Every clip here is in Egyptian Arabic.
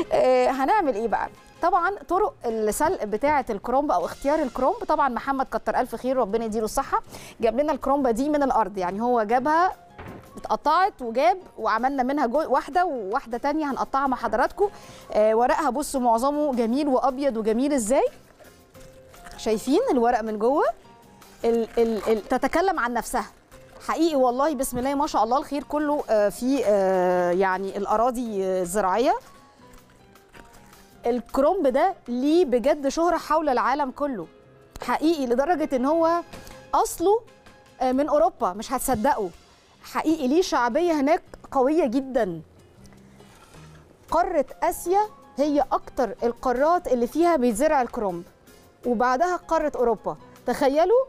آه، هنعمل ايه بقى طبعا طرق السلق بتاعه الكرومب او اختيار الكرومب طبعا محمد كتر الف خير ربنا يديله الصحه جاب لنا الكرومبه دي من الارض يعني هو جابها اتقطعت وجاب وعملنا منها جو واحده وواحده تانية هنقطعها مع حضراتكم آه ورقها بصوا معظمه جميل وابيض وجميل ازاي شايفين الورق من جوه ال ال ال تتكلم عن نفسها حقيقي والله بسم الله ما شاء الله الخير كله آه، في آه، يعني الاراضي آه، الزراعيه الكرومب ده ليه بجد شهرة حول العالم كله حقيقي لدرجة ان هو اصله آه، من اوروبا مش هتصدقوا حقيقي ليه شعبية هناك قوية جدا قارة اسيا هي اكتر القارات اللي فيها بيتزرع الكرومب وبعدها قارة اوروبا تخيلوا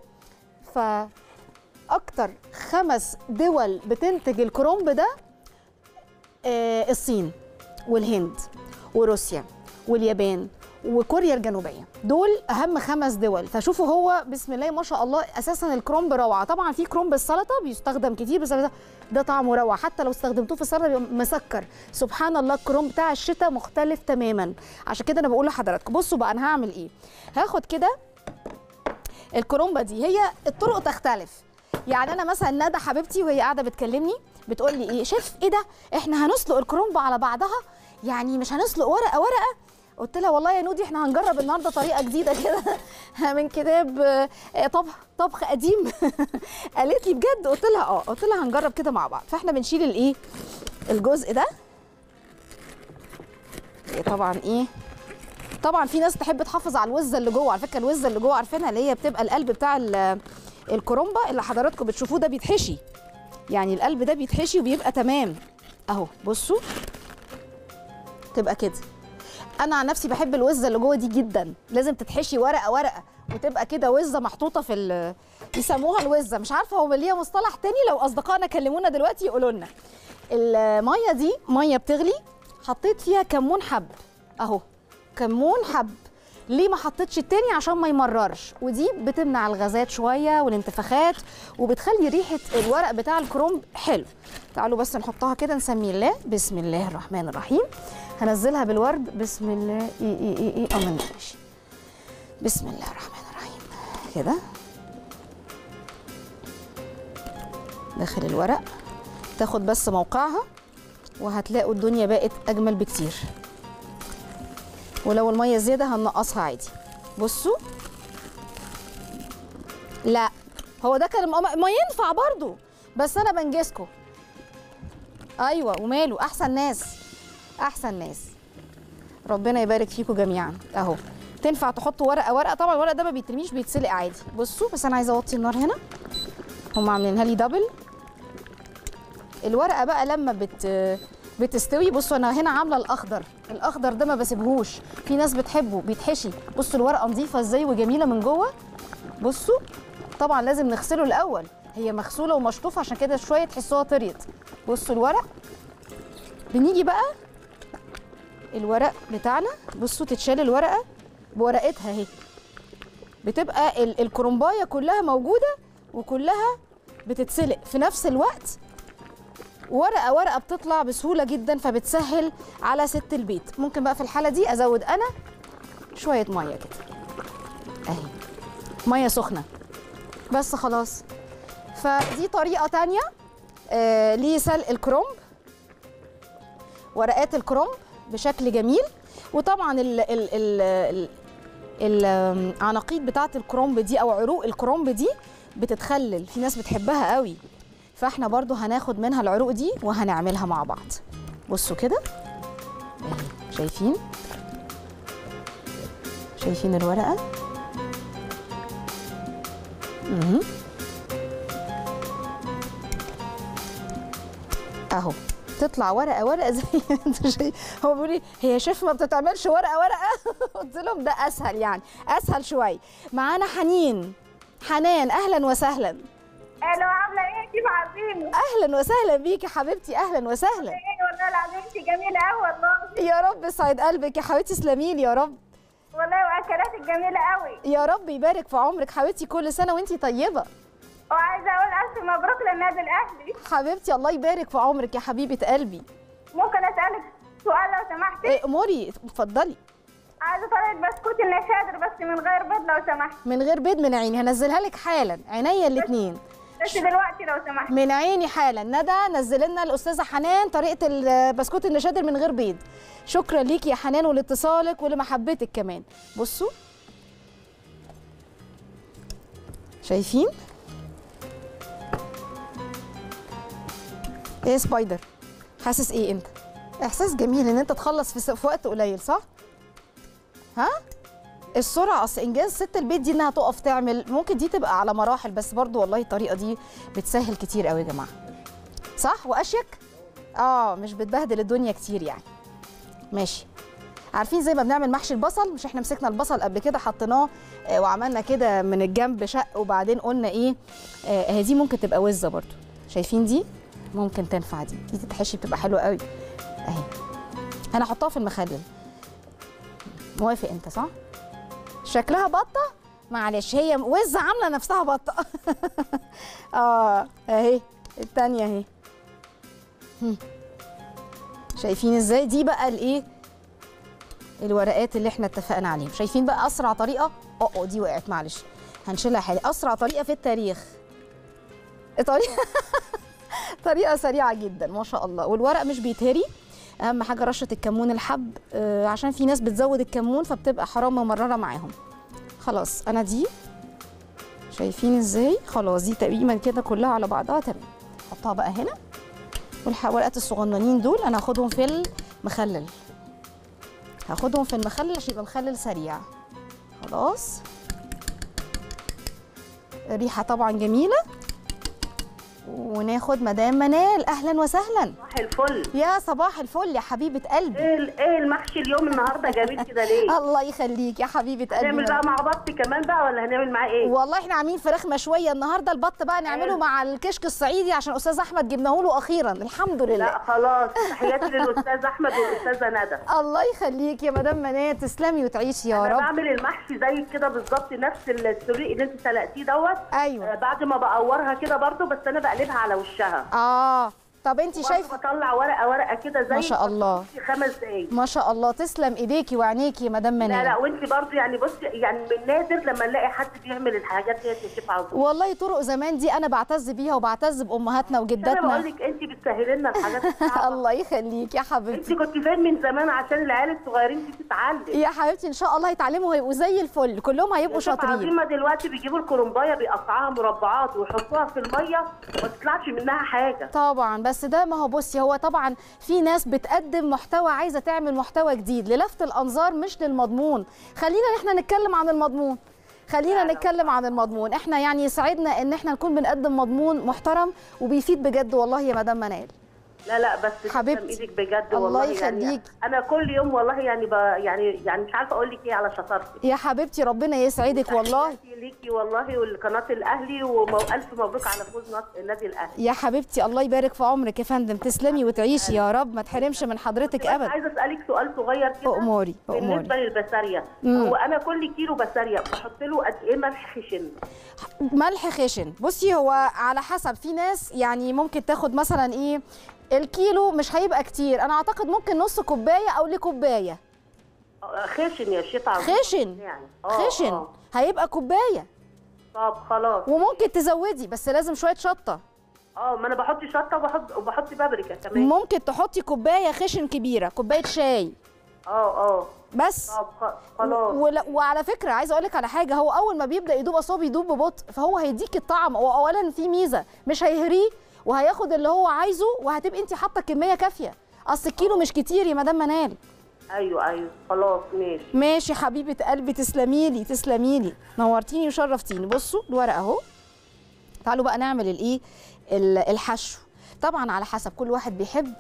فاكتر خمس دول بتنتج الكرومب ده آه، الصين والهند وروسيا واليابان وكوريا الجنوبيه دول اهم خمس دول فشوفوا هو بسم الله ما شاء الله اساسا الكرومب روعه طبعا في كرومب السلطه بيستخدم كتير بس ده- ده طعمه روعه حتى لو استخدمتوه في السلطه بيبقى مسكر سبحان الله الكرومب بتاع الشتاء مختلف تماما عشان كده انا بقول لحضراتكم بصوا بقى انا هعمل ايه هاخد كده الكرومبه دي هي الطرق تختلف يعني انا مثلا ندى حبيبتي وهي قاعده بتكلمني بتقول لي ايه شايف ايه ده احنا هنسلق الكرومبه على بعضها يعني مش هنسلق ورقه ورقه قلت لها والله يا نودي احنا هنجرب النهارده طريقه جديده كده من كتاب آه، طبخ طبخ قديم قالت لي بجد قلت لها اه قلت لها هنجرب كده مع بعض فاحنا بنشيل الايه الجزء ده إيه طبعا ايه طبعا في ناس تحب تحافظ على الوزه اللي جوه على فكره الوزه اللي جوه عارفينها اللي هي بتبقى القلب بتاع ال- الكرومبه اللي حضراتكم بتشوفوه ده بيتحشي يعني القلب ده بيتحشي وبيبقى تمام اهو بصوا تبقى كده انا عن نفسي بحب الوزه اللي جوه دي جدا لازم تتحشي ورقه ورقه وتبقى كده وزه محطوطه في ال- يسموها الوزه مش عارفه هو ليها مصطلح تاني لو اصدقائنا كلمونا دلوقتي يقولوا لنا الميه دي ميه بتغلي حطيت فيها كمون حب اهو كمون حب ليه ما حطيتش التاني عشان ما يمررش ودي بتمنع الغازات شويه والانتفاخات وبتخلي ريحه الورق بتاع الكرومب حلو تعالوا بس نحطها كده نسمي الله بسم الله الرحمن الرحيم هنزلها بالورد بسم الله ايه ايه ايه ايه اه ماشي بسم الله الرحمن الرحيم كده داخل الورق تاخد بس موقعها وهتلاقوا الدنيا بقت اجمل بكتير ولو الميه زياده هننقصها عادي بصوا لا هو ده كان ما ما ينفع برضو بس انا بنجزكم ايوه وماله احسن ناس احسن ناس ربنا يبارك فيكم جميعا اهو تنفع تحطوا ورقه ورقه طبعا الورق ده ما بيترميش بيتسلق عادي بصوا بس انا عايزه اوطي النار هنا هم عاملينها لي دبل الورقه بقى لما بت بتستوي بصوا انا هنا عامله الاخضر الاخضر ده ما بسيبهوش في ناس بتحبه بيتحشي بصوا الورقه نظيفه ازاي وجميله من جوه بصوا طبعا لازم نغسله الاول هي مغسوله ومشطوفه عشان كده شويه تحسوها طريت بصوا الورق بنيجي بقى الورق بتاعنا بصوا تتشال الورقه بورقتها اهي بتبقى ال- الكرنبايه كلها موجوده وكلها بتتسلق في نفس الوقت ورقه ورقه بتطلع بسهوله جدا فبتسهل على ست البيت ممكن بقى في الحاله دي ازود انا شويه ميه كده اهي ميه سخنه بس خلاص فدي طريقه تانية آه لسلق الكرنب ورقات الكرنب بشكل جميل وطبعا ال ال ال ال العناقيد بتاعه الكرنب دي او عروق الكرنب دي بتتخلل في ناس بتحبها قوي فاحنا برضو هناخد منها العروق دي وهنعملها مع بعض بصوا كده اهي شايفين شايفين الورقه مهم. اهو تطلع ورقه ورقه زي ما انتوا شايف هو بيقول لي هي شيف ما بتتعملش ورقه ورقه قلت لهم ده اسهل يعني اسهل شويه معانا حنين حنان اهلا وسهلا الو عامله ايه كيف عظيم اهلا وسهلا بيكي حبيبتي اهلا وسهلا ايه والله العظيم انت جميله قوي والله يا رب يسعد قلبك يا حبيبتي تسلمي لي يا رب والله واكلاتك جميله قوي يا رب يبارك في عمرك حبيبتي كل سنه وانتي طيبه وعايزه اقول الف مبروك للنادي الاهلي حبيبتي الله يبارك في عمرك يا حبيبه قلبي ممكن اسالك سؤال لو سمحتي إيه اموري اتفضلي عايزه طريقه بسكوت النشادر بس من غير بيض لو سمحت من غير بيض من عيني هنزلها لك حالا عينيا الاثنين بس دلوقتي لو سمحت من عيني حالا ندى نزل لنا الاستاذه حنان طريقه البسكوت النشادر من غير بيض شكرا ليكي يا حنان ولاتصالك ولمحبتك كمان بصوا شايفين ايه سبايدر حاسس ايه انت احساس جميل ان انت تخلص في, س- في وقت قليل صح ها السرعه اصل انجاز ست البيت دي انها تقف تعمل ممكن دي تبقى على مراحل بس برضو والله الطريقه دي بتسهل كتير قوي يا جماعه صح واشيك اه مش بتبهدل الدنيا كتير يعني ماشي عارفين زي ما بنعمل محشي البصل مش احنا مسكنا البصل قبل كده حطيناه آه، وعملنا كده من الجنب شق وبعدين قلنا ايه آه هي دي ممكن تبقى وزه برضو شايفين دي ممكن تنفع دي دي تتحشي بتبقى حلوه قوي اهي انا احطها في المخلل موافق انت صح شكلها بطه معلش هي وزه عامله نفسها بطه اه اهي التانية اهي هم. شايفين ازاي دي بقى الايه الورقات اللي احنا اتفقنا عليها شايفين بقى اسرع طريقه اه اه دي وقعت معلش هنشيلها حالي اسرع طريقه في التاريخ طريقه طريقه سريعه جدا ما شاء الله والورق مش بيتهري اهم حاجه رشه الكمون الحب آه، عشان في ناس بتزود الكمون فبتبقى حرام ممرره معاهم خلاص انا دي شايفين ازاي خلاص دي تقريبا كده كلها على بعضها تمام احطها بقى هنا والورقات الصغننين دول انا هاخدهم في المخلل هاخدهم في المخلل عشان يبقى مخلل سريع خلاص الريحه طبعا جميله وناخد مدام منال اهلا وسهلا صباح الفل يا صباح الفل يا حبيبه قلبي ايه ال- ايه المحشي اليوم النهارده جميل كده ليه؟ الله يخليك يا حبيبه قلبي هنعمل بقى مع بط كمان بقى ولا هنعمل معاه ايه؟ والله احنا عاملين فراخ مشويه النهارده البط بقى نعمله حلو. مع الكشك الصعيدي عشان استاذ احمد جبناه له اخيرا الحمد لله لا خلاص تحياتي للاستاذ احمد والاستاذه ندى الله يخليك يا مدام منال تسلمي وتعيشي يا انا رب بعمل المحشي زي كده بالظبط نفس السليق اللي انت سلقتيه دوت ايوه آه، بعد ما بقورها كده برضو بس انا بقلبها على وشها اه طب انت برضو شايفه بطلع ورقه ورقه كده زي ما شاء الله. في خمس دقايق ما شاء الله تسلم ايديكي وعينيكي يا مدام منال لا لا وانت برضو يعني بصي يعني من نادر لما نلاقي حد بيعمل الحاجات ديت يا شيف عظيم والله طرق زمان دي انا بعتز بيها وبعتز بامهاتنا انا بقول وجداتنا لك انت بتسهلي لنا الحاجات الصعبه الله يخليك يا انت حبيبتي كنت فين من زمان عشان العيال الصغيرين دي تتعلم يا حبيبتي ان شاء الله هيتعلموا وهيبقوا زي الفل كلهم هيبقوا شوف شاطرين عظيمه دلوقتي بيجيبوا الكرنبايه بيقطعوها مربعات ويحطوها في الميه وما تطلعش منها حاجه طبعا بس ده ما هو بصي هو طبعا في ناس بتقدم محتوى عايزه تعمل محتوى جديد للفت الانظار مش للمضمون خلينا احنا نتكلم عن المضمون خلينا نتكلم عن المضمون احنا يعني يسعدنا ان احنا نكون بنقدم مضمون محترم وبيفيد بجد والله يا مدام منال لا لا بس تسلم حبيبتي. ايدك بجد الله والله يخليك. يعني انا كل يوم والله يعني ب... يعني يعني مش عارفه اقول لك ايه على شطارتك يا حبيبتي ربنا يسعدك والله تحياتي ليكي والله والقناه الاهلي والف مبروك على فوز نص- النادي الاهلي يا حبيبتي الله يبارك في عمرك يا فندم تسلمي وتعيشي يا رب ما تحرمش من حضرتك بس ابدا عايزه اسالك سؤال صغير كده أموري، بالنسبه أموري. للبساريه مم. هو انا كل كيلو بساريه بحط له قد ايه ملح خشن ملح خشن بصي هو على حسب في ناس يعني ممكن تاخد مثلا ايه الكيلو مش هيبقى كتير انا اعتقد ممكن نص كوبايه او لكوبايه آه، خشن يا شيخ عظيم خشن يعني آه، خشن آه. هيبقى كوبايه طب خلاص وممكن تزودي بس لازم شويه شطه اه ما انا بحط شطه وبحط وبحط بابريكا كمان ممكن تحطي كوبايه خشن كبيره كوبايه شاي اه اه بس طب خ- خلاص ولا- وعلى فكره عايزه اقول لك على حاجه هو اول ما بيبدا يدوب اصلا بيدوب ببطء فهو هيديك الطعم هو اولا في ميزه مش هيهريه وهياخد اللي هو عايزه وهتبقي انت حاطه كميه كافيه اصل الكيلو مش كتير يا مدام منال ايوه ايوه خلاص ماشي ماشي حبيبه قلبي تسلمي لي تسلمي لي نورتيني وشرفتيني بصوا الورق اهو تعالوا بقى نعمل الايه ال- الحشو طبعا على حسب كل واحد بيحب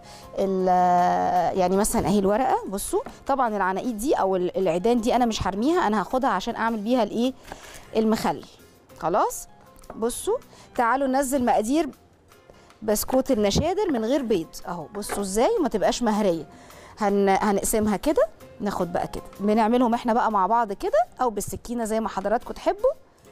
ال- يعني مثلا اهي الورقه بصوا طبعا العناقيد دي او ال- العيدان دي انا مش هرميها انا هاخدها عشان اعمل بيها الايه المخلل خلاص بصوا تعالوا ننزل مقادير بسكوت النشادر من غير بيض اهو بصوا ازاي ما تبقاش مهريه هن... هنقسمها كده ناخد بقى كده بنعملهم احنا بقى مع بعض كده او بالسكينه زي ما حضراتكم تحبوا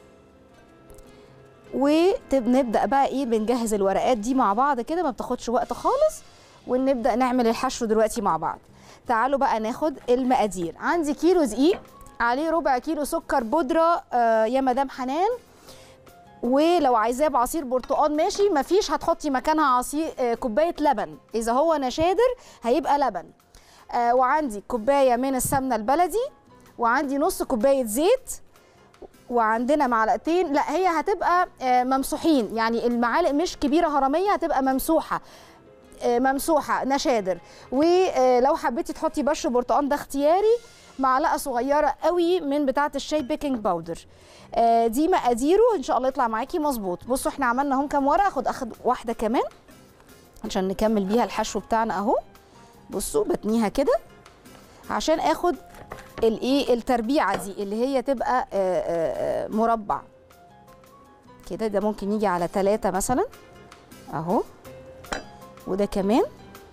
ونبدا بقى ايه بنجهز الورقات دي مع بعض كده ما بتاخدش وقت خالص ونبدا نعمل الحشو دلوقتي مع بعض تعالوا بقى ناخد المقادير عندي كيلو دقيق عليه ربع كيلو سكر بودره آه يا مدام حنان ولو عايزاه بعصير برتقال ماشي مفيش هتحطي مكانها عصير آه كوبايه لبن اذا هو نشادر هيبقى لبن آه وعندي كوبايه من السمنه البلدي وعندي نص كوبايه زيت وعندنا معلقتين لا هي هتبقى آه ممسوحين يعني المعالق مش كبيره هرميه هتبقى ممسوحه آه ممسوحه نشادر ولو حبيتي تحطي بش برتقال ده اختياري معلقه صغيره قوي من بتاعه الشاي بيكنج باودر آه دي مقاديره ان شاء الله يطلع معاكي مظبوط بصوا احنا عملنا هم كام ورقه اخد اخد واحده كمان عشان نكمل بيها الحشو بتاعنا اهو بصوا بتنيها كده عشان اخد الايه التربيعه دي اللي هي تبقى آه، آه، آه، مربع كده ده ممكن يجي على ثلاثة مثلا اهو وده كمان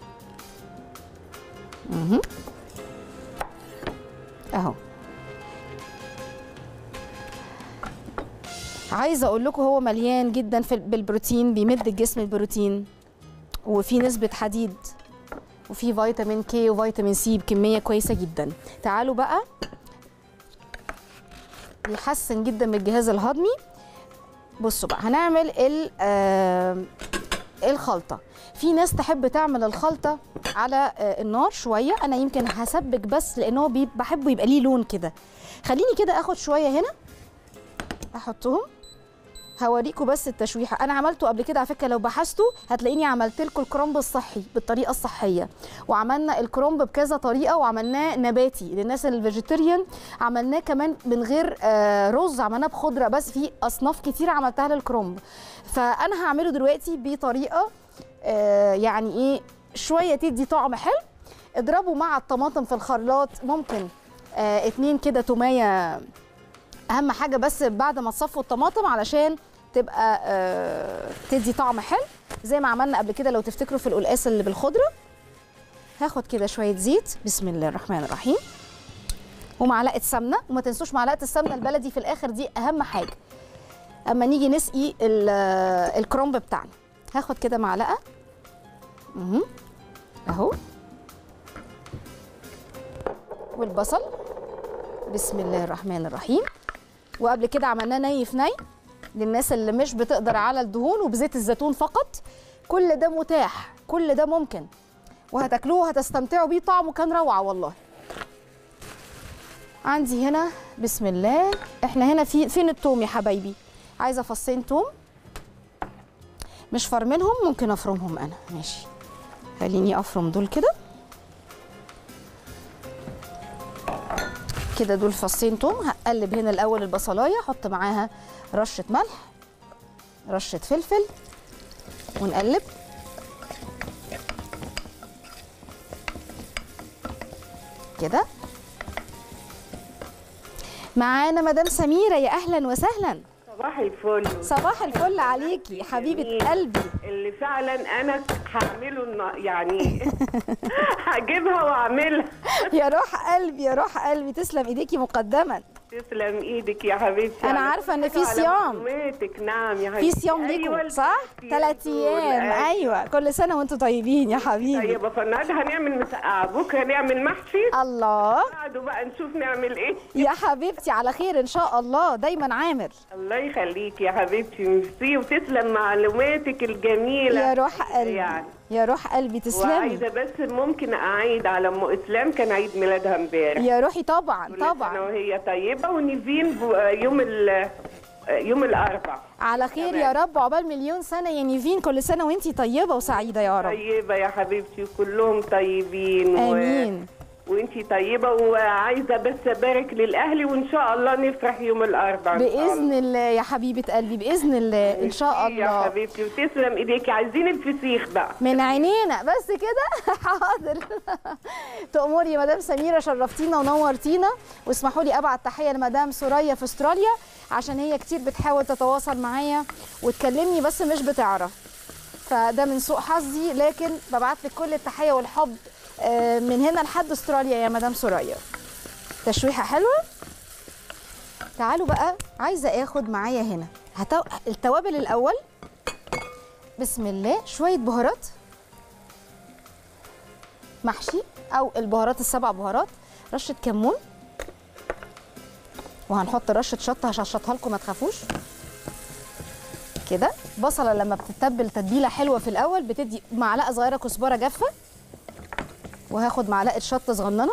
مهم. اهو عايزه اقول لكم هو مليان جدا في بالبروتين بيمد الجسم البروتين وفي نسبه حديد وفي فيتامين كي وفيتامين سي بكميه كويسه جدا تعالوا بقى بيحسن جدا من الجهاز الهضمي بصوا بقى هنعمل ال آه، الخلطه في ناس تحب تعمل الخلطه على آه، النار شويه انا يمكن هسبك بس لان هو بي- بحبه يبقى ليه لون كده خليني كده اخد شويه هنا احطهم هوريكم بس التشويحه انا عملته قبل كده على فكره لو بحثتوا هتلاقيني عملت لكم الكرنب الصحي بالطريقه الصحيه وعملنا الكرنب بكذا طريقه وعملناه نباتي للناس الفيجيتيريان عملناه كمان من غير آه، رز عملناه بخضره بس في اصناف كتير عملتها للكرنب فانا هعمله دلوقتي بطريقه آه، يعني ايه شويه تدي طعم حلو اضربوا مع الطماطم في الخلاط ممكن آه اتنين كده توميه اهم حاجه بس بعد ما تصفوا الطماطم علشان تبقى آه تدي طعم حلو زي ما عملنا قبل كده لو تفتكروا في القلقاس اللي بالخضره هاخد كده شويه زيت بسم الله الرحمن الرحيم ومعلقه سمنه وما تنسوش معلقه السمنه البلدي في الاخر دي اهم حاجه اما نيجي نسقي ال- آه، الكرنب بتاعنا هاخد كده معلقه مهم. اهو والبصل بسم الله الرحمن الرحيم وقبل كده عملناه ني في ني للناس اللي مش بتقدر على الدهون وبزيت الزيتون فقط كل ده متاح كل ده ممكن وهتاكلوه وهتستمتعوا بيه طعمه كان روعه والله عندي هنا بسم الله احنا هنا في فين التوم يا حبايبي عايزه فصين توم مش فرمينهم ممكن افرمهم انا ماشي خليني افرم دول كده كده دول فصين توم هقلب هنا الاول البصلايه احط معاها رشه ملح رشه فلفل ونقلب كده معانا مدام سميره يا اهلا وسهلا صباح الفل صباح الفل عليكي حبيبه قلبي اللي فعلا انا هعمله النا- يعني هجيبها واعملها يا روح قلبي يا روح قلبي تسلم ايديكي مقدما تسلم ايدك يا حبيبتي أنا على عارفة إن كل في حاجة، على صيام. معلوماتك نعم يا في حبيبتي صيام أيوة ليكم صح الصيام ثلاث دول، ايام أيوة. ايوه كل سنه وانتم طيبين يا حبيبي طيب فالنهارده هنعمل مسقعه بكره نعمل محشي الله بعده بقى نشوف نعمل ايه يا حبيبتي على خير ان شاء الله دايما عامر الله يخليك يا حبيبتي ميرسي وتسلم معلوماتك الجميله يا روح قلبي يعني يا روح قلبي تسلمي وعايزه بس ممكن اعيد على ام اسلام كان عيد ميلادها امبارح يا روحي طبعا كل سنة طبعا وهي طيبة ونيفين ب- يوم ال يوم الأربع على خير يا رب عقبال مليون سنه يا نيفين كل سنه وانتي طيبه وسعيده يا رب طيبة يا حبيبتي وكلهم طيبين و... امين وانتي طيبة وعايزة بس أبارك للأهلي وإن شاء الله نفرح يوم الأربع إن شاء الله. باذن الله يا حبيبه قلبي باذن الله ان شاء يا الله حبيبتي وتسلم إيديكي عايزين الفسيخ بقى من عينينا بس كده حاضر تأمري يا مدام سميرة شرفتينا ونورتينا واسمحوا لي أبعت تحية لمدام سوريا في استراليا عشان هي كتير بتحاول تتواصل معايا وتكلمني بس مش بتعرف فده من سوء حظي لكن ببعت لك كل التحية والحب آه، من هنا لحد استراليا يا مدام سوريا تشويحة حلوة تعالوا بقى عايزة اخد معايا هنا هتو... التوابل الأول بسم الله شوية بهارات محشي او البهارات السبع بهارات رشه كمون وهنحط رشه شطه هشطشطها لكم ما تخافوش كده بصله لما بتتبل تتبيله حلوه في الاول بتدي معلقه صغيره كزبره جافه وهاخد معلقه شطه صغننه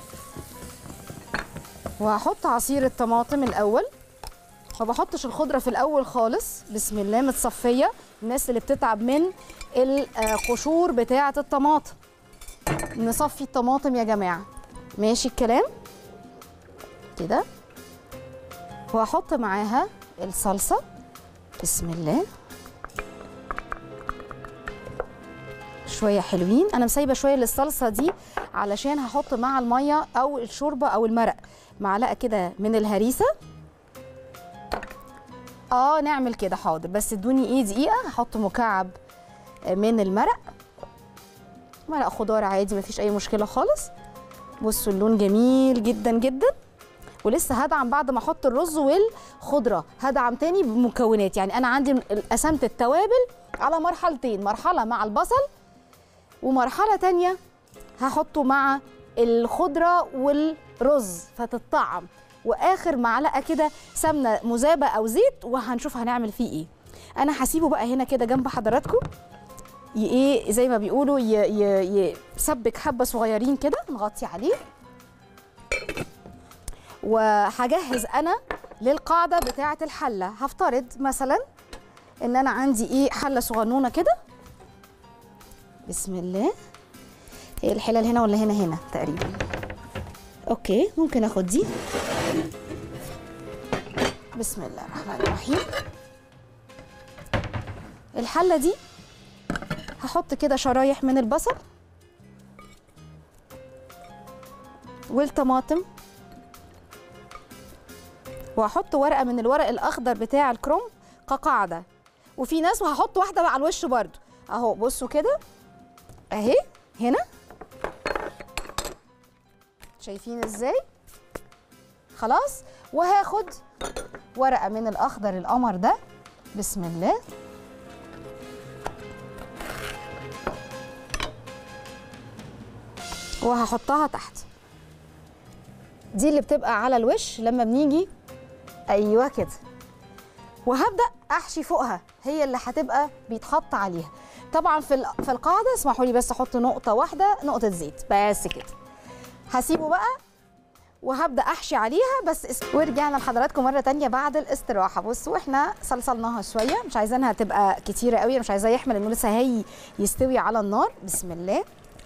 وهحط عصير الطماطم الاول ما بحطش الخضره في الاول خالص بسم الله متصفيه الناس اللي بتتعب من القشور بتاعه الطماطم نصفي الطماطم يا جماعه ماشي الكلام كده وهحط معاها الصلصه بسم الله شويه حلوين انا مسايبه شويه للصلصه دي علشان هحط مع الميه او الشوربه او المرق معلقه كده من الهريسه اه نعمل كده حاضر بس ادوني ايه دقيقه هحط مكعب من المرق مرق خضار عادي مفيش اي مشكله خالص بصوا اللون جميل جدا جدا ولسه هدعم بعد ما احط الرز والخضره هدعم تاني بمكونات يعني انا عندي قسمت التوابل على مرحلتين مرحله مع البصل ومرحله تانية هحطه مع الخضره والرز فتتطعم واخر معلقه كده سمنه مذابه او زيت وهنشوف هنعمل فيه ايه انا هسيبه بقى هنا كده جنب حضراتكم ي- ايه زي ما بيقولوا ي- ي- يسبك حبه صغيرين كده نغطي عليه وهجهز انا للقاعده بتاعه الحله هفترض مثلا ان انا عندي ايه حله صغنونه كده بسم الله هي الحلل هنا ولا هنا هنا تقريبا اوكي ممكن اخد دي بسم الله الرحمن الرحيم الحله دي هحط كده شرايح من البصل والطماطم وهحط ورقه من الورق الاخضر بتاع الكروم كقاعده وفي ناس وهحط واحده على الوش برضو اهو بصوا كده اهي هنا شايفين ازاي خلاص وهاخد ورقه من الاخضر القمر ده بسم الله وهحطها تحت دي اللي بتبقى على الوش لما بنيجي ايوه كده وهبدا احشي فوقها هي اللي هتبقى بيتحط عليها طبعا في ال- في القاعده اسمحوا لي بس احط نقطه واحده نقطه زيت بس كده هسيبه بقى وهبدا احشي عليها بس اس... ورجعنا لحضراتكم مره تانية بعد الاستراحه بصوا احنا صلصلناها شويه مش عايزينها تبقى كتيره قوي مش عايزاه يحمل انه لسه هي يستوي على النار بسم الله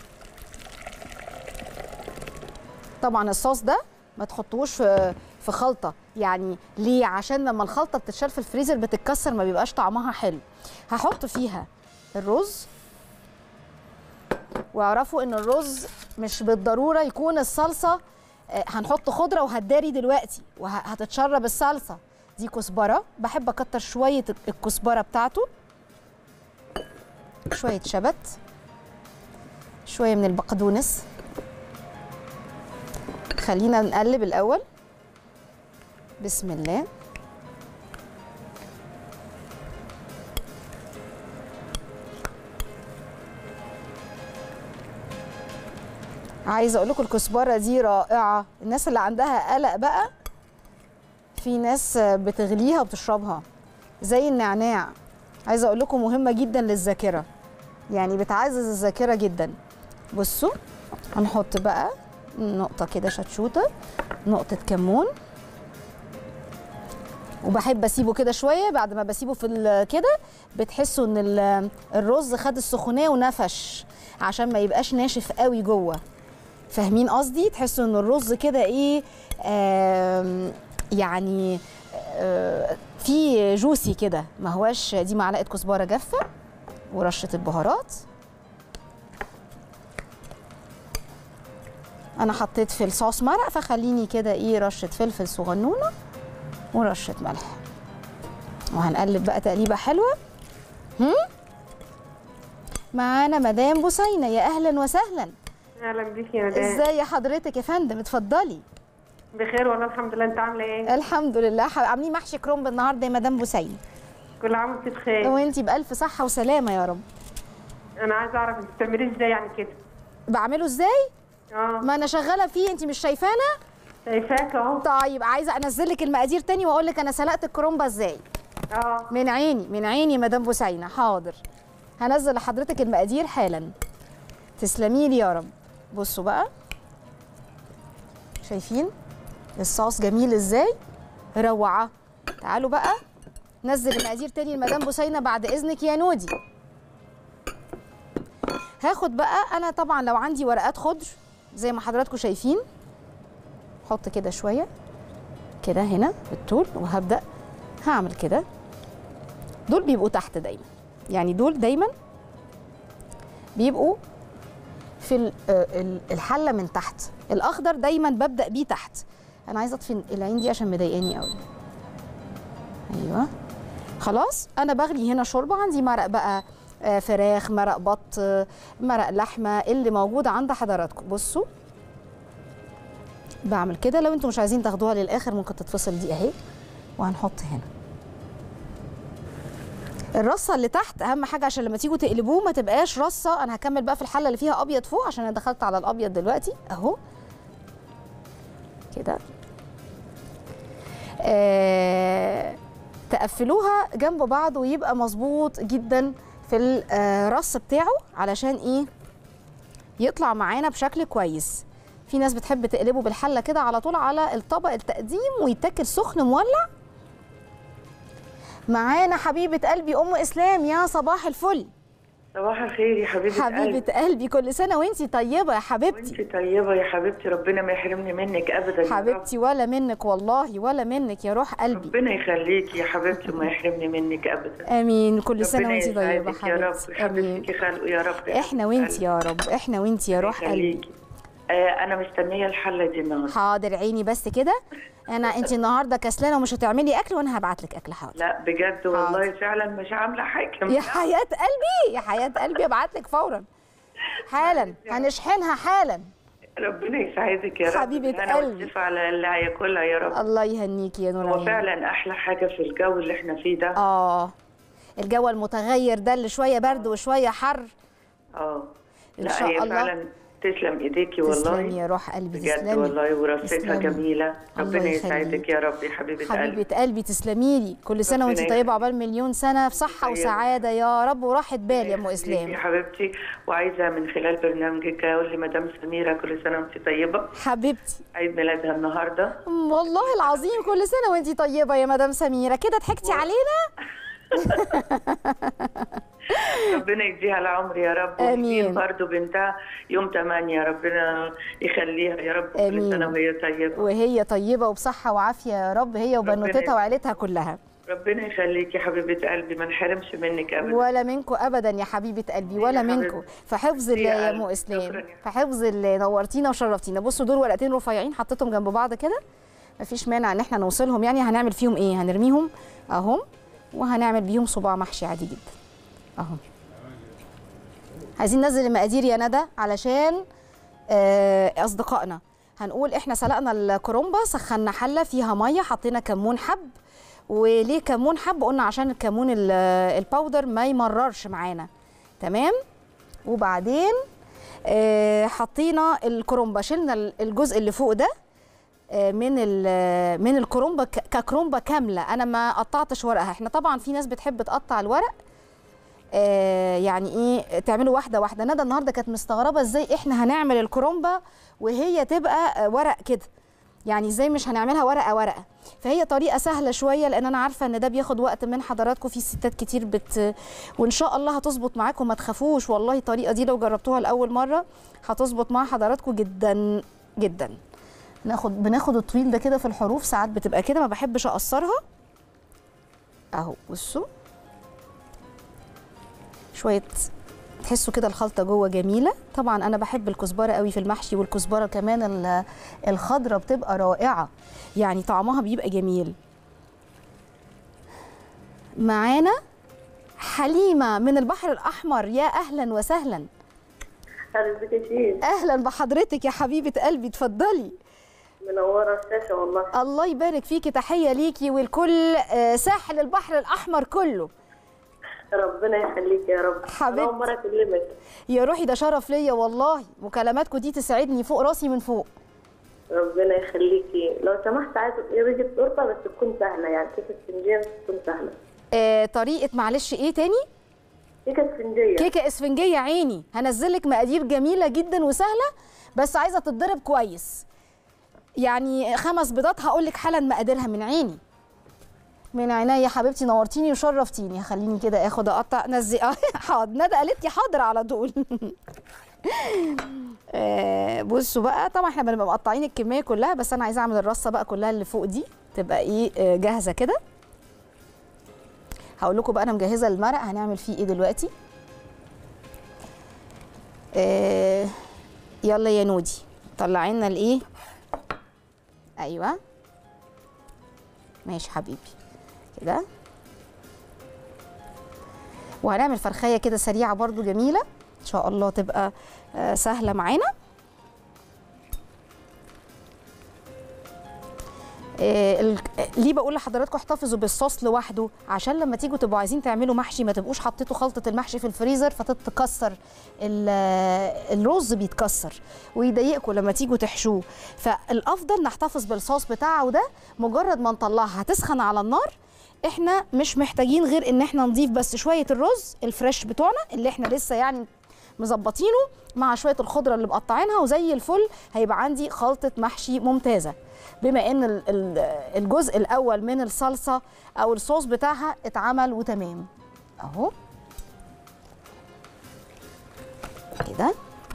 طبعا الصوص ده ما تحطوش في في خلطه يعني ليه عشان لما الخلطه بتتشال في الفريزر بتتكسر ما بيبقاش طعمها حلو هحط فيها الرز واعرفوا ان الرز مش بالضروره يكون الصلصه آه، هنحط خضره وهتداري دلوقتي وهتتشرب الصلصه دي كزبره بحب اكتر شويه الكزبره بتاعته شويه شبت شويه من البقدونس خلينا نقلب الاول بسم الله عايزه اقول لكم الكزبره دي رائعه الناس اللي عندها قلق بقى في ناس بتغليها وبتشربها زي النعناع عايزه اقول لكم مهمه جدا للذاكره يعني بتعزز الذاكره جدا بصوا هنحط بقى نقطه كده شطشوطه نقطه كمون وبحب اسيبه كده شويه بعد ما بسيبه في ال- كده بتحسوا ان ال- الرز خد السخونيه ونفش عشان ما يبقاش ناشف قوي جوه فاهمين قصدي تحسوا ان الرز كده ايه آم، يعني آه، في جوسي كده ما هواش دي معلقه كزبره جافه ورشه البهارات انا حطيت في الصوص مرق فخليني كده ايه رشه فلفل صغنونه ورشه ملح وهنقلب بقى تقليبه حلوه هم معانا مدام بوسينه يا اهلا وسهلا اهلا بيك يا مدام ازاي حضرتك يا فندم اتفضلي بخير والله الحمد لله انت عامله ايه الحمد لله ح- عاملين محشي كرنب النهارده يا مدام بوسينه كل عام وانت بخير وانتي بالف صحه وسلامه يا رب انا عايزه اعرف انت بتعمليه ازاي يعني كده بعمله ازاي اه ما انا شغاله فيه انت مش شايفانا شايفاك اهو طيب عايزه انزل لك المقادير تاني واقول لك انا سلقت الكرومبه ازاي اه من عيني من عيني مدام بوسعينه حاضر هنزل لحضرتك المقادير حالا تسلمي لي يا رب بصوا بقى شايفين الصوص جميل ازاي روعه تعالوا بقى نزل المقادير تاني لمدام بوسينه بعد اذنك يا نودي هاخد بقى انا طبعا لو عندي ورقات خضر زي ما حضراتكم شايفين احط كده شويه كده هنا بالطول وهبدا هعمل كده دول بيبقوا تحت دايما يعني دول دايما بيبقوا في ال- آه، ال- الحله من تحت الاخضر دايما ببدا بيه تحت انا عايزه اطفي العين دي عشان مضايقاني قوي ايوه خلاص انا بغلي هنا شوربه عندي مرق بقى آه، فراخ مرق بط آه، مرق لحمه اللي موجود عند حضراتكم بصوا بعمل كده لو انتم مش عايزين تاخدوها للاخر ممكن تتفصل دي اهي وهنحط هنا الرصه اللي تحت اهم حاجه عشان لما تيجوا تقلبوه ما تبقاش رصه انا هكمل بقى في الحله اللي فيها ابيض فوق عشان انا دخلت على الابيض دلوقتي اهو كده آه تقفلوها جنب بعض ويبقى مظبوط جدا في الرص بتاعه علشان ايه يطلع معانا بشكل كويس في ناس بتحب تقلبه بالحله كده على طول على الطبق التقديم ويتاكل سخن مولع معانا حبيبه قلبي ام اسلام يا صباح الفل صباح الخير يا حبيبة قلبي حبيبه قلبي كل سنه وانتي طيبه يا حبيبتي وانت طيبة يا حبيبتي ربنا ما يحرمني منك ابدا يا رب. حبيبتي ولا منك والله ولا منك يا روح قلبي ربنا يخليكي يا حبيبتي وما يحرمني منك ابدا امين كل سنه ربنا وانتي طيبه يسعدك يا رب حبيبتي امين حبيبتي خلقه يا رب يا احنا حبيبة وانتي يا رب احنا وانتي يا قلبي. روح قلبي يخليكي. آه انا مستنية الحلة دي النهارده حاضر عيني بس كده انا انت النهارده كسلانه ومش هتعملي اكل وانا هبعت لك اكل حاضر لا بجد والله فعلا مش عاملة حاجة يا حياه قلبي يا حياه قلبي ابعت لك فورا حالا هنشحنها حالا ربنا يسعدك يا رب حبيبة بالهنا قلبي. والشفا على اللي هياكلها يا رب الله يهنيكي يا نور هو عيني فعلا احلى حاجة في الجو اللي احنا فيه ده اه الجو المتغير ده اللي شويه برد وشويه حر اه إن لا شاء هي الله. فعلا تسلم ايديكي والله تسلمي يا روح قلبي بجد تسلمي والله وراستها تسلمي. جميلة الله ربنا يخليك. يسعدك يا رب يا حبيبة قلبي حبيبة قلبي تسلمي لي كل سنة وانت ربنا طيبة يخليك. عقبال مليون سنة في صحة طيبة. وسعادة يا رب وراحة بال يا ام يا اسلام حبيبتي وعايزة من خلال برنامجك أقول لمدام سميرة كل سنة وأنت طيبة حبيبتي عيد ميلادها النهاردة أم والله العظيم كل سنة وانت طيبة يا مدام سميرة كده ضحكتي علينا ربنا يديها العمر يا رب آمين. ونجيب برضه بنتها يوم 8 ربنا يخليها يا رب آمين. كل سنة وهي طيبة وهي طيبة وبصحة وعافية يا رب هي وبنوتتها ربنا- وعيلتها كلها ربنا يخليك يا حبيبة قلبي ما نحرمش منك أبدا ولا منكم ابدا يا حبيبه قلبي ولا يا منكم حبيبتي. في حفظ يا الله يا قلبي. ام اسلام شكراً يا في حفظ الله نورتينا وشرفتينا بصوا دول ورقتين رفيعين حطيتهم جنب بعض كده مفيش مانع ان احنا نوصلهم يعني هنعمل فيهم ايه هنرميهم اهم وهنعمل بيهم صباع محشي عادي جدا اهم عايزين ننزل المقادير يا ندى علشان آه، اصدقائنا هنقول احنا سلقنا الكرومبه سخنا حله فيها ميه حطينا كمون حب وليه كمون حب قلنا عشان الكمون ال- الباودر ما يمررش معانا تمام وبعدين آه، حطينا الكرومبه شلنا ال- الجزء اللي فوق ده آه، من ال- من الكرومبه ك- ككرومبه كامله انا ما قطعتش ورقها احنا طبعا في ناس بتحب تقطع الورق آه، يعني ايه تعملوا واحده واحده ندى النهارده كانت مستغربه ازاي احنا هنعمل الكرومبه وهي تبقى آه، ورق كده يعني ازاي مش هنعملها ورقه ورقه فهي طريقه سهله شويه لان انا عارفه ان ده بياخد وقت من حضراتكم في ستات كتير بت وان شاء الله هتظبط معاكم ما تخافوش والله الطريقه دي لو جربتوها لاول مره هتظبط مع حضراتكم جدا جدا ناخد بناخد الطويل ده كده في الحروف ساعات بتبقى كده ما بحبش اقصرها اهو بصوا شويه تحسوا كده الخلطه جوه جميله طبعا انا بحب الكزبره قوي في المحشي والكزبره كمان ال- الخضره بتبقى رائعه يعني طعمها بيبقى جميل معانا حليمه من البحر الاحمر يا اهلا وسهلا حبيبتي شيخ اهلا بحضرتك يا حبيبه قلبي اتفضلي منورة الشاشة والله الله يبارك فيكي تحيه ليكي والكل آه، ساحل البحر الاحمر كله ربنا يخليك يا رب حبيبتي. اول مره اكلمك يا روحي ده شرف ليا والله مكالماتكم دي تسعدني فوق راسي من فوق ربنا يخليكي لو سمحت عايزه تقولي ريزة تورته بس تكون سهله يعني كيكه اسفنجيه بس تكون سهله آه طريقه معلش ايه تاني كيكه اسفنجيه كيكه اسفنجيه عيني هنزلك مقادير جميله جدا وسهله بس عايزه تتضرب كويس يعني خمس بيضات هقول لك حالا مقاديرها من عيني من عينيا يا حبيبتي نورتيني وشرفتيني خليني كده اخد اقطع نزي اه حاضر ندى قالت لي حاضر على طول آه، بصوا بقى طبعا احنا بنبقى مقطعين الكميه كلها بس انا عايزه اعمل الرصه بقى كلها اللي فوق دي تبقى ايه آه، جاهزه كده هقول لكم بقى انا مجهزه المرق هنعمل فيه ايه دلوقتي آه يلا يا نودي طلعي لنا الايه ايوه ماشي حبيبي كده وهنعمل فرخيه كده سريعه برضو جميله ان شاء الله تبقى آه سهله معانا آه، ال- آه، ليه بقول لحضراتكم احتفظوا بالصوص لوحده عشان لما تيجوا تبقوا عايزين تعملوا محشي ما تبقوش حطيتوا خلطه المحشي في الفريزر فتتكسر ال- آه، الرز بيتكسر ويضايقكم لما تيجوا تحشوه فالافضل نحتفظ بالصوص بتاعه ده مجرد ما نطلعها هتسخن على النار احنا مش محتاجين غير ان احنا نضيف بس شويه الرز الفريش بتوعنا اللي احنا لسه يعني مظبطينه مع شويه الخضره اللي مقطعينها وزي الفل هيبقى عندي خلطه محشي ممتازه بما ان ال- ال- الجزء الاول من الصلصه او الصوص بتاعها اتعمل وتمام اهو كده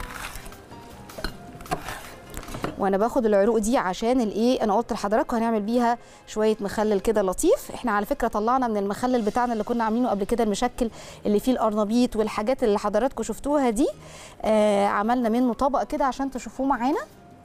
وانا باخد العروق دي عشان الايه انا قلت لحضراتكم هنعمل بيها شويه مخلل كده لطيف احنا على فكره طلعنا من المخلل بتاعنا اللي كنا عاملينه قبل كده المشكل اللي فيه القرنبيط والحاجات اللي حضراتكم شفتوها دي آه عملنا منه طبق كده عشان تشوفوه معانا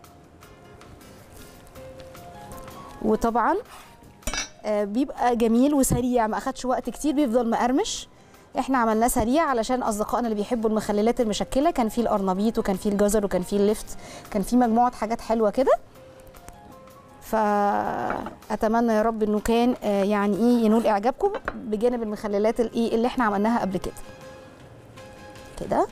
وطبعا آه بيبقى جميل وسريع ما اخدش وقت كتير بيفضل مقرمش احنا عملناه سريع علشان اصدقائنا اللي بيحبوا المخللات المشكله كان فيه القرنبيط وكان فيه الجزر وكان فيه اللفت كان فيه مجموعه حاجات حلوه كده فاتمنى يا رب انه كان آه، يعني ايه ينول اعجابكم بجانب المخللات الايه اللي احنا عملناها قبل كده كده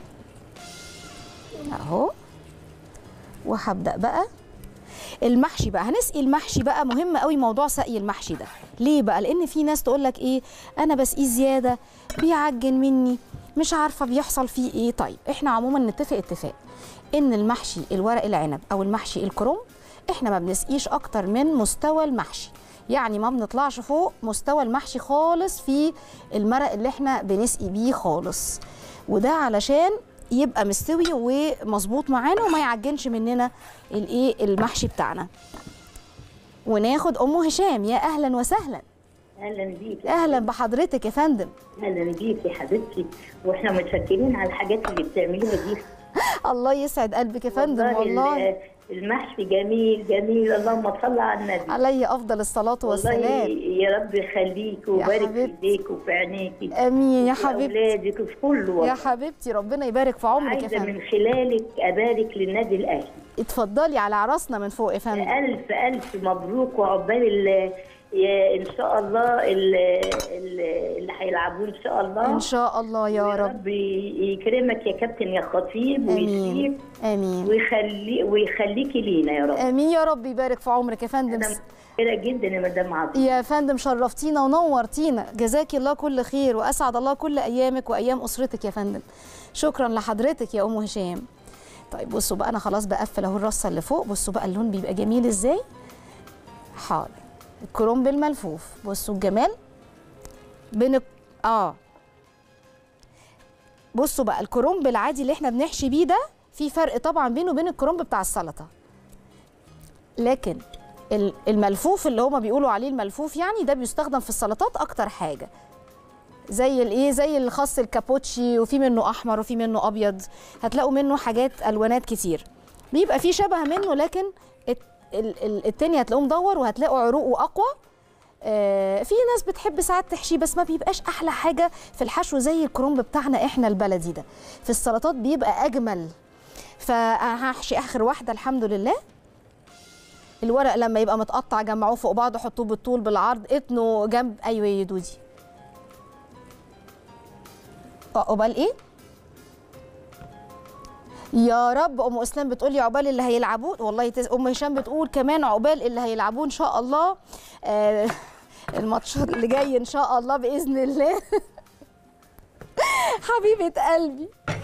اهو وهبدا بقى المحشي بقى هنسقي المحشي بقى مهم قوي موضوع سقي المحشي ده ليه بقى لان في ناس تقول لك ايه انا بسقيه زياده بيعجن مني مش عارفه بيحصل فيه ايه طيب احنا عموما نتفق اتفاق ان المحشي الورق العنب او المحشي الكرنب احنا ما بنسقيش اكتر من مستوى المحشي يعني ما بنطلعش فوق مستوى المحشي خالص في المرق اللي احنا بنسقي بيه خالص وده علشان يبقى مستوي ومظبوط معانا وما يعجنش مننا الايه المحشي بتاعنا وناخد ام هشام يا اهلا وسهلا اهلا بيك اهلا بحضرتك يا فندم اهلا بيك يا حبيبتي واحنا متشكرين على الحاجات اللي بتعملوها دي الله يسعد قلبك يا فندم والله ال- المحشي جميل جميل اللهم صل على النبي علي افضل الصلاه والله والسلام يا رب يخليك ويبارك في حبيبتي. ايديك وفي عينيكي امين يا وفي حبيبتي اولادك وفي كله يا والله. حبيبتي ربنا يبارك في عمرك يا عايزه فندم من خلالك ابارك للنادي الاهلي اتفضلي على عراسنا من فوق يا فندم الف الف مبروك وعقبال ال- يا- ان شاء الله ال- ال- اللي هيلعبوه ان شاء الله ان شاء الله يا رب رب يكرمك يا كابتن يا خطيب ويشفيك امين امين ويخلي ويخليكي لينا يا رب امين يا رب يبارك في عمرك يا فندم انا متشكره جدا يا مدام عظيم يا فندم شرفتينا ونورتينا جزاكي الله كل خير واسعد الله كل ايامك وايام اسرتك يا فندم شكرا لحضرتك يا ام هشام طيب بصوا بقى انا خلاص بقفل اهو الرصه اللي فوق بصوا بقى اللون بيبقى جميل ازاي حاضر الكرنب الملفوف بصوا الجمال بين الك- اه بصوا بقى الكرنب العادي اللي احنا بنحشي بيه ده في فرق طبعا بينه وبين الكرنب بتاع السلطه لكن ال- الملفوف اللي هما بيقولوا عليه الملفوف يعني ده بيستخدم في السلطات اكتر حاجه زي الايه زي الخس الكابوتشي وفي منه احمر وفي منه ابيض هتلاقوا منه حاجات الوانات كتير بيبقى في شبه منه لكن الت- ال- ال- التاني هتلاقوه مدور وهتلاقوا عروقه اقوى آه، في ناس بتحب ساعات تحشيه بس ما بيبقاش احلى حاجه في الحشو زي الكرنب بتاعنا احنا البلدي ده في السلطات بيبقى اجمل فهحشي اخر واحده الحمد لله الورق لما يبقى متقطع جمعوه فوق بعض حطوه بالطول بالعرض اتنوا جنب ايوه يا دودي عقبال ايه يا رب ام اسلام بتقول لي عقبال اللي هيلعبوه والله تز... ام هشام بتقول كمان عقبال اللي هيلعبوه ان شاء الله آه الماتش اللي جاي ان شاء الله باذن الله حبيبه قلبي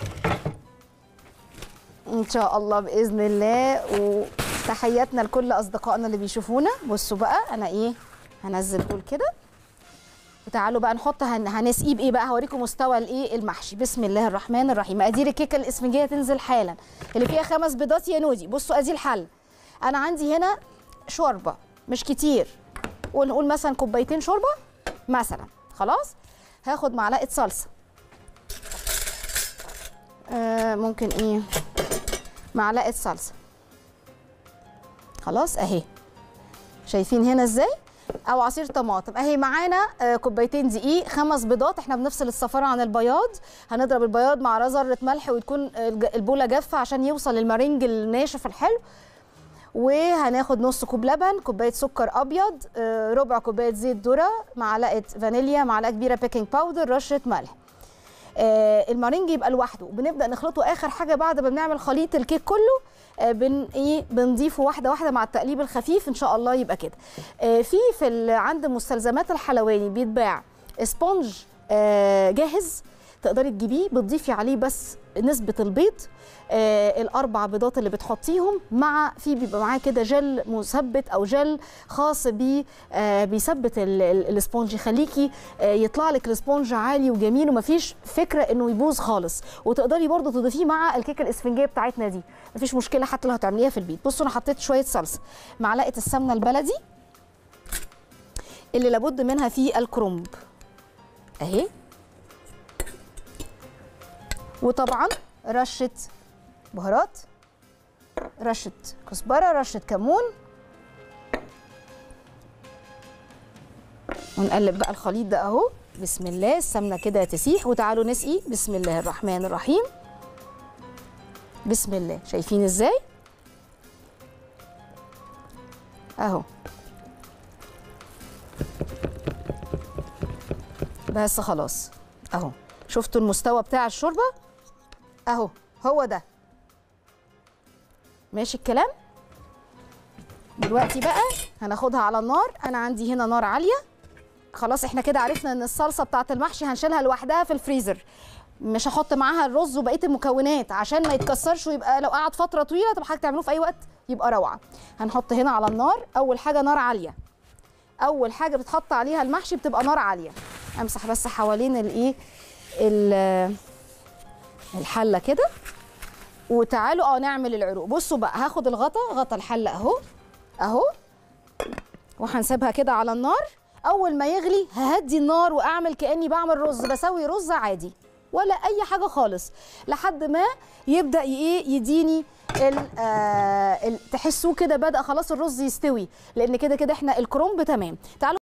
ان شاء الله باذن الله وتحياتنا لكل اصدقائنا اللي بيشوفونا بصوا بقى انا ايه هنزل دول كده وتعالوا بقى نحط هن... هنسقيه بايه بقى هوريكم مستوى الايه المحشي بسم الله الرحمن الرحيم مقادير الكيكه الاسفنجيه تنزل حالا اللي فيها خمس بيضات يا نودي بصوا ادي الحل انا عندي هنا شوربه مش كتير ونقول مثلا كوبايتين شوربه مثلا خلاص هاخد معلقه صلصه آه ممكن ايه معلقه صلصه خلاص اهي شايفين هنا ازاي او عصير طماطم اهي معانا آه، كوبايتين دقيق خمس بيضات احنا بنفصل الصفاره عن البياض هنضرب البياض مع ذره ملح وتكون الج- البوله جافه عشان يوصل المارينج الناشف الحلو وهناخد نص كوب لبن كوبايه سكر ابيض آه، ربع كوبايه زيت ذره معلقه فانيليا معلقه كبيره بيكنج باودر رشه ملح آه، المارينج يبقى لوحده بنبدا نخلطه اخر حاجه بعد ما بنعمل خليط الكيك كله آه، بن ايه بنضيفه واحده واحده مع التقليب الخفيف ان شاء الله يبقى كده آه، في في ال- عند مستلزمات الحلواني بيتباع اسبونج آه، جاهز تقدري تجيبيه بتضيفي عليه بس نسبه البيض آه الاربع بيضات اللي بتحطيهم مع في بيبقى معاه كده جل مثبت او جل خاص بيه آه بيثبت ال- ال- الاسبونج يخليكي آه يطلع لك الاسبونج عالي وجميل ومفيش فكره انه يبوظ خالص وتقدري برضو تضيفيه مع الكيكه الاسفنجيه بتاعتنا دي مفيش مشكله حتى لو هتعمليها في البيت بصوا انا حطيت شويه صلصه معلقه السمنه البلدي اللي لابد منها في الكرنب اهي وطبعا رشه بهارات رشه كزبره رشه كمون ونقلب بقى الخليط ده اهو بسم الله السمنه كده تسيح وتعالوا نسقي بسم الله الرحمن الرحيم بسم الله شايفين ازاي اهو بس خلاص اهو شفتوا المستوى بتاع الشوربه اهو هو ده ماشي الكلام دلوقتي بقى هناخدها على النار انا عندي هنا نار عاليه خلاص احنا كده عرفنا ان الصلصه بتاعه المحشي هنشيلها لوحدها في الفريزر مش هحط معاها الرز وبقيه المكونات عشان ما يتكسرش ويبقى لو قعد فتره طويله طب حضرتك تعملوه في اي وقت يبقى روعه هنحط هنا على النار اول حاجه نار عاليه اول حاجه بتحط عليها المحشي بتبقى نار عاليه امسح بس حوالين الايه ال- الحله كده وتعالوا اه نعمل العروق بصوا بقى هاخد الغطا غطا الحله اهو اهو وهنسيبها كده على النار اول ما يغلي ههدي النار واعمل كاني بعمل رز بسوي رز عادي ولا اي حاجه خالص لحد ما يبدا ايه يديني ال آه ال- تحسوه كده بدا خلاص الرز يستوي لان كده كده احنا الكرنب تمام تعالوا